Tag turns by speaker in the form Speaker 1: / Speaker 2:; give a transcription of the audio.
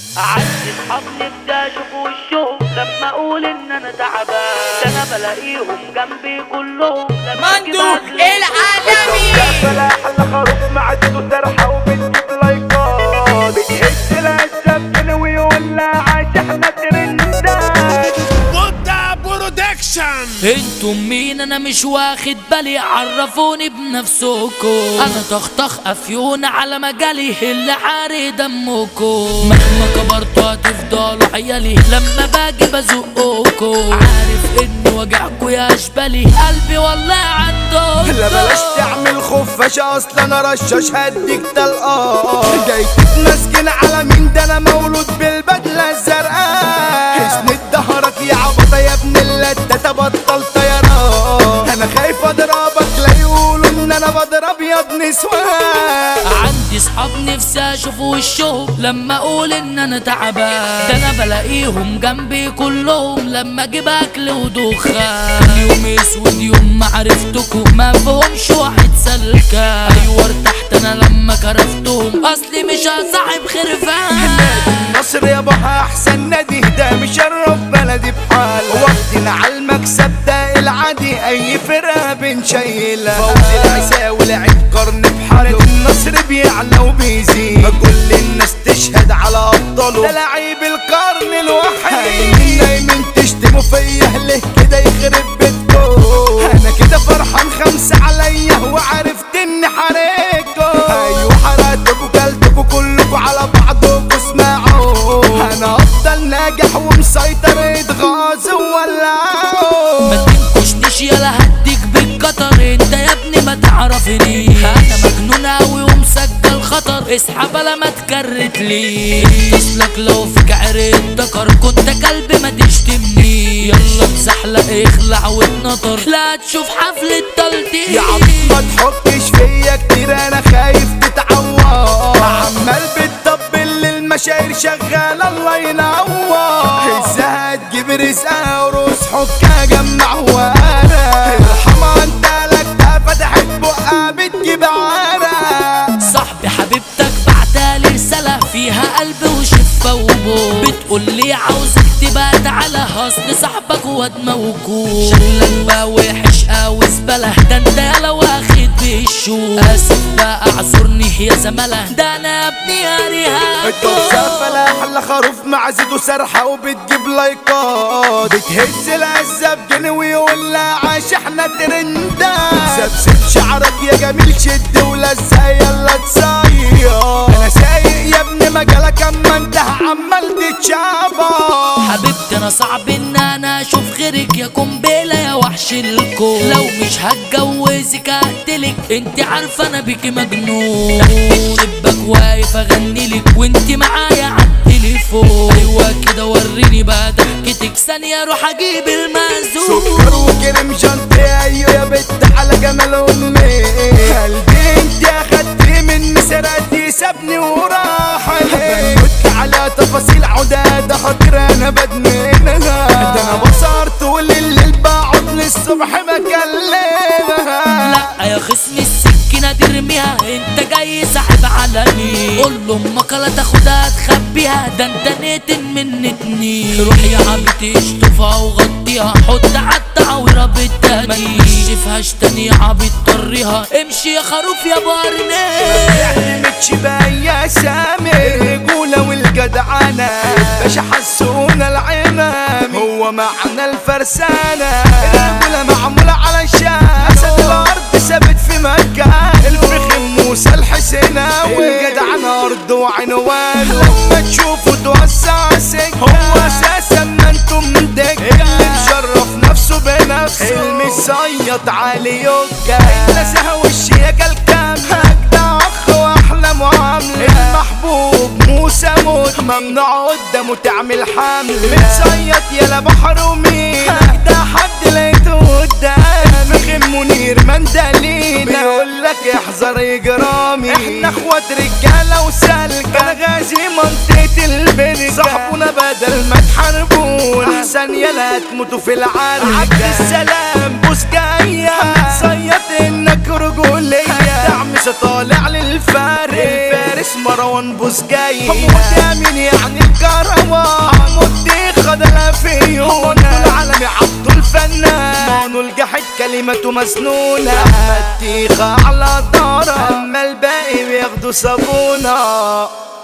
Speaker 1: عندي صحاب نفسي اشوف وشهم لما اقول ان انا تعبان ده انا بلاقيهم جنبي كلهم لما أجي
Speaker 2: مندو
Speaker 1: بجري
Speaker 2: العالمي
Speaker 3: فلاح الخروف معدته سرحة وبتجيب لايكات بتهز العزة بتنوي ولا عايش احنا ترندات
Speaker 4: بودا برودكشن
Speaker 5: انتم مين انا مش واخد بالي عرفوني بنفسكم انا طخطخ افيون على مجالي اللي عاري دمكم مهما كبرتوا هتفضلوا عيالي لما باجي بزقكم عارف اني وجعكوا يا اشبالي قلبي والله عندكم
Speaker 3: لا بلاش تعمل خفاش اصلا انا رشاش هديك طلقات جاي تتمسكن على مين ده انا مولود بالبدله الزرقاء اسند ظهرك يا عبطه يا ابن اللده تبطل طيران انا خايف اضربك لا يقولوا ان انا بضرب يا ابن سواق
Speaker 5: عندي صحاب نفسي اشوف وشهم لما اقول ان انا تعبان ده انا بلاقيهم جنبي كلهم لما اجيب اكل ودخان يوم اسود يوم ما عرفتكم ما فيهمش واحد سلكان ايوه ارتحت انا لما كرفتهم اصلي مش هصاحب خرفان
Speaker 3: مصر يا بها احسن نادي ده مشرف بلدي بحال واخدين على المكسب ده العادي اي فرقه بنشيلها فوز العساوي لعب قرن بحاله النصر بيعلى وبيزيد كل الناس تشهد على ابطاله ده لعيب القرن الوحيد دايما تشتموا فيا ليه كده يخرب بيتكم انا كده فرحان خمسة عليا وعرفت اني حريكم ايوه حرقتكوا كلتكوا كلكوا على بعضكوا اسمعوا انا افضل ناجح ومسيطر اتغاظ وولعوا
Speaker 5: ما تنكشنيش يلا هديك بالقطر انت يا ابني ما تعرفني انا مجنون اوي ومسجل خطر اسحب لا ما تكرت لي اتصلك لو فيك عرق ذكر كنت كلب ما تشتمني يلا بزحلق اخلع واتنطر لا تشوف حفلة تلطيف
Speaker 3: يا عم ما تحطش فيا كتير انا خايف تتعور عمال بتطبل للمشاعر شغال الله ينور ازاي تجيب رزقها وروس حكا جمع وانا ارحمها انت لك ده فتحت بقها بتجيب عرق
Speaker 5: صاحبي حبيبتك بعتالي رسالة فيها قلب وشفة وبو بتقول لي عاوزك تبقى تعالى اصل صاحبك واد موجود شكلك بقى وحش اوي زبالة ده انت يالا واخد بالشو اسف بقى اعذرني يا زمالة ده انا يا ابني هاريها
Speaker 3: الدوسة فلاح الخروف مع زيدو سرحة وبتجيب لايكات بتهز العزة بجنوي ولا عاش احنا ترندات سبسب شعرك يا جميل شد ولا ازاي يلا تصير انا سايق يا ابني مجالك اما انت عمال تتشابه
Speaker 5: حبيبتي انا صعب ان انا اشوف غيرك يا قنبله يا وحش الكون لو مش هتجوزك هقتلك انت عارفه انا بيكي مجنون تحت الشباك واقف اغني لك وانت معايا عالتليفون ايوه كده وريني بقى ضحكتك ثانيه اروح اجيب المأذون
Speaker 3: سكر وكريم جنطي ايوه يا بت على جمال امي قلبي انت اخدتي مني سرقتي سابني وراح بنبت على تفاصيل عداد خاطر انا بدمنها ده انا بصرت طول الليل بقعد للصبح بكلمها
Speaker 5: لا يا خصمي السكينة ترميها انت جاي ساحب علني قول له امك لا تاخدها تخبيها ده انت نتن من نتني روح يا عبيطي اشطفها وغطيها حط عالتعويرة بالتاني ما تنشفهاش تاني يا عبيط طريها امشي يا خروف يا بارني
Speaker 3: علمتش بقى يا سامي الرجولة والجدعنة باشا حسونا العمام هو معنى الفرسانة الرجولة معمولة على شان أسد الأرض ثابت في مكان الفخم موسى الحسيناوي الجدعنة أرض وعنوان لما تشوفوا توسع سكة هو أساسا ما انتم دكة اللي مشرف نفسه بنفسه المصيط علي يوكا الناس والشياكة الكاملة أجدع أخ وأحلى معاملة المحبوب موسى موت ممنوع قدامه تعمل حمل متصيط يلا بحر ومين أجدع حد لقيته قدامي خم منير مندلين بيقول لك احذر اجرامي احنا اخوات رجاله وسالكه انا غازي منطقه البركه صاحبونا بدل ما تحاربونا احسن يلا تموتوا في العركه عبد السلام بوس جايه صيط انك رجوليه دعم طالع للفارس الفارس مروان مروان بوس جاي مدامن يعني الكروان مدي خدنا في يونا العالمي عبد الفنان مانو الجحد كلمته مسنونة أما التيخة على دارة أما الباقي بياخدوا صابونة